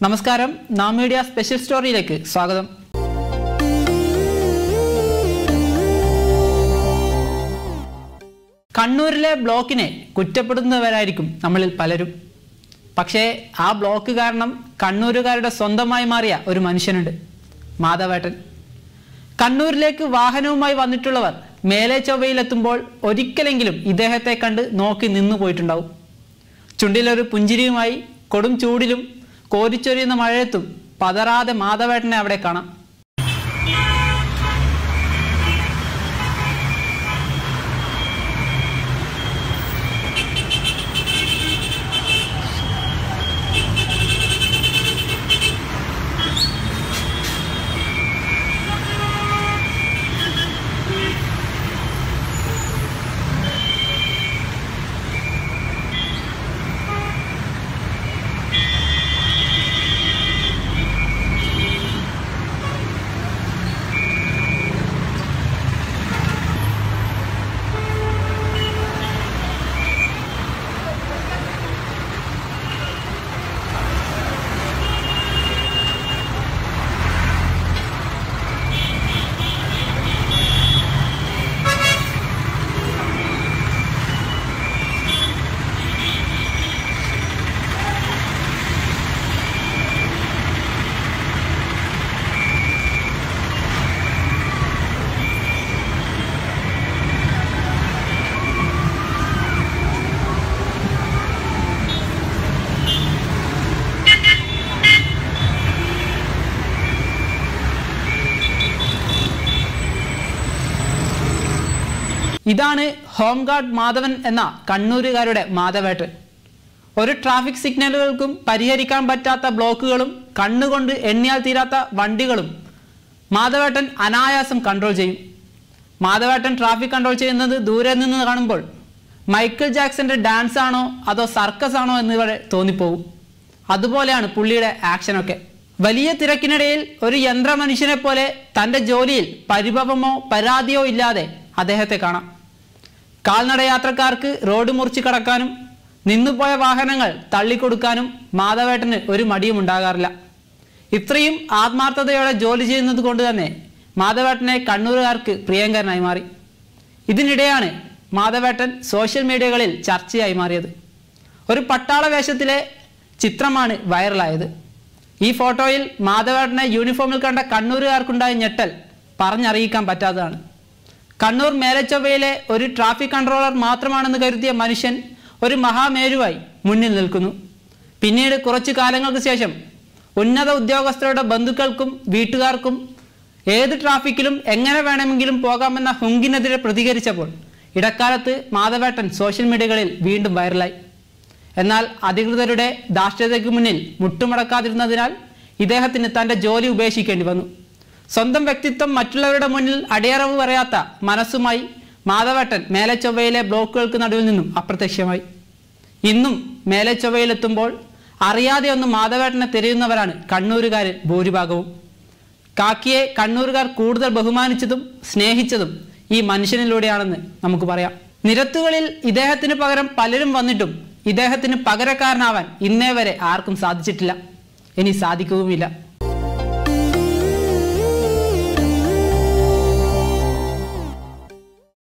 നമസ്കാരം നാം media special സ്റ്റോറിയിലേക്ക് സ്വാഗതം കണ്ണൂരിലെ ബ്ലോക്കിനെ കുറ്റപ്പെടുന്നവരായിരിക്കും നമ്മളിൽ പലരും പക്ഷേ ആ ബ്ലോക്ക് കാരണം കണ്ണൂരുകാരുടെ സ്വന്തമായി മാറിയ ഒരു മനുഷ്യനുണ്ട് മാധവേട്ടൻ കണ്ണൂരിലേക്ക് വാഹനവുമായി വന്നിട്ടുള്ളവർ മേലെ ചൊവ്വയിലെത്തുമ്പോൾ ഒരിക്കലെങ്കിലും ഇദ്ദേഹത്തെ കണ്ട് നോക്കി നിന്നു പോയിട്ടുണ്ടാവും ചുണ്ടിലൊരു പുഞ്ചിരിയുമായി കൊടും ചൂടിലും കോരിച്ചൊരിയുന്ന മഴയത്തും പതറാതെ മാധവേട്ടനെ അവിടെ കാണാം ഇതാണ് ഹോം ഗാർഡ് മാധവൻ എന്ന കണ്ണൂരുകാരുടെ മാധവേട്ടൻ ഒരു ട്രാഫിക് സിഗ്നലുകൾക്കും പരിഹരിക്കാൻ പറ്റാത്ത ബ്ലോക്കുകളും കണ്ണുകൊണ്ട് എണ്ണിയാൽ തീരാത്ത വണ്ടികളും മാധവേട്ടൻ അനായാസം കൺട്രോൾ ചെയ്യും മാധവേട്ടൻ ട്രാഫിക് കൺട്രോൾ ചെയ്യുന്നത് ദൂരെ നിന്ന് കാണുമ്പോൾ മൈക്കിൾ ജാക്സന്റെ ഡാൻസ് ആണോ അതോ സർക്കസ് ആണോ എന്നിവരെ തോന്നിപ്പോകും അതുപോലെയാണ് പുള്ളിയുടെ ആക്ഷനൊക്കെ വലിയ തിരക്കിനിടയിൽ ഒരു യന്ത്ര മനുഷ്യനെ പോലെ തൻ്റെ ജോലിയിൽ പരിഭവമോ പരാതിയോ ഇല്ലാതെ അദ്ദേഹത്തെ കാണാം കാൽനട യാത്രക്കാർക്ക് റോഡ് മുറിച്ച് കടക്കാനും നിന്നുപോയ വാഹനങ്ങൾ തള്ളിക്കൊടുക്കാനും മാധവേട്ടന് ഒരു മടിയും ഉണ്ടാകാറില്ല ഇത്രയും ആത്മാർത്ഥതയോടെ ജോലി ചെയ്യുന്നത് കൊണ്ട് തന്നെ മാധവേട്ടനെ കണ്ണൂരുകാർക്ക് പ്രിയങ്കരനായി മാറി ഇതിനിടെയാണ് മാധവേട്ടൻ സോഷ്യൽ മീഡിയകളിൽ ചർച്ചയായി മാറിയത് ഒരു പട്ടാള വേഷത്തിലെ ചിത്രമാണ് വൈറലായത് ഈ ഫോട്ടോയിൽ മാധവേട്ടനെ യൂണിഫോമിൽ കണ്ട കണ്ണൂരുകാർക്കുണ്ടായ ഞെട്ടൽ പറഞ്ഞറിയിക്കാൻ പറ്റാത്തതാണ് കണ്ണൂർ മേലച്ചൊവ്വയിലെ ഒരു ട്രാഫിക് കൺട്രോളർ മാത്രമാണെന്ന് കരുതിയ മനുഷ്യൻ ഒരു മഹാമേരുവായി മുന്നിൽ നിൽക്കുന്നു പിന്നീട് കുറച്ചു കാലങ്ങൾക്ക് ശേഷം ഉന്നത ഉദ്യോഗസ്ഥരുടെ ബന്ധുക്കൾക്കും വീട്ടുകാർക്കും ഏത് ട്രാഫിക്കിലും എങ്ങനെ വേണമെങ്കിലും പോകാമെന്ന ഹുങ്കിനെതിരെ പ്രതികരിച്ചപ്പോൾ ഇടക്കാലത്ത് മാധവേട്ടൻ സോഷ്യൽ മീഡിയകളിൽ വീണ്ടും വൈറലായി എന്നാൽ അധികൃതരുടെ ധാർഷ്ട്യതയ്ക്ക് മുന്നിൽ മുട്ടുമടക്കാതിരുന്നതിനാൽ ഇദ്ദേഹത്തിന് തൻ്റെ ജോലി ഉപേക്ഷിക്കേണ്ടി വന്നു സ്വന്തം വ്യക്തിത്വം മറ്റുള്ളവരുടെ മുന്നിൽ അടിയറവ് പറയാത്ത മനസ്സുമായി മാധവേട്ടൻ മേലച്ചൊവ്വയിലെ ബ്ലോക്കുകൾക്ക് നടുവിൽ നിന്നും അപ്രത്യക്ഷമായി ഇന്നും മേലച്ചൊവ്വയിലെത്തുമ്പോൾ അറിയാതെ ഒന്ന് മാധവേട്ടനെ തിരയുന്നവരാണ് കണ്ണൂരുകാരിൽ ഭൂരിഭാഗവും കാക്കിയെ കണ്ണൂരുകാർ കൂടുതൽ ബഹുമാനിച്ചതും സ്നേഹിച്ചതും ഈ മനുഷ്യനിലൂടെയാണെന്ന് നമുക്ക് പറയാം നിരത്തുകളിൽ ഇദ്ദേഹത്തിന് പകരം പലരും വന്നിട്ടും ഇദ്ദേഹത്തിന് പകരക്കാരനാവാൻ ഇന്നേ വരെ ആർക്കും സാധിച്ചിട്ടില്ല ഇനി സാധിക്കുകയുമില്ല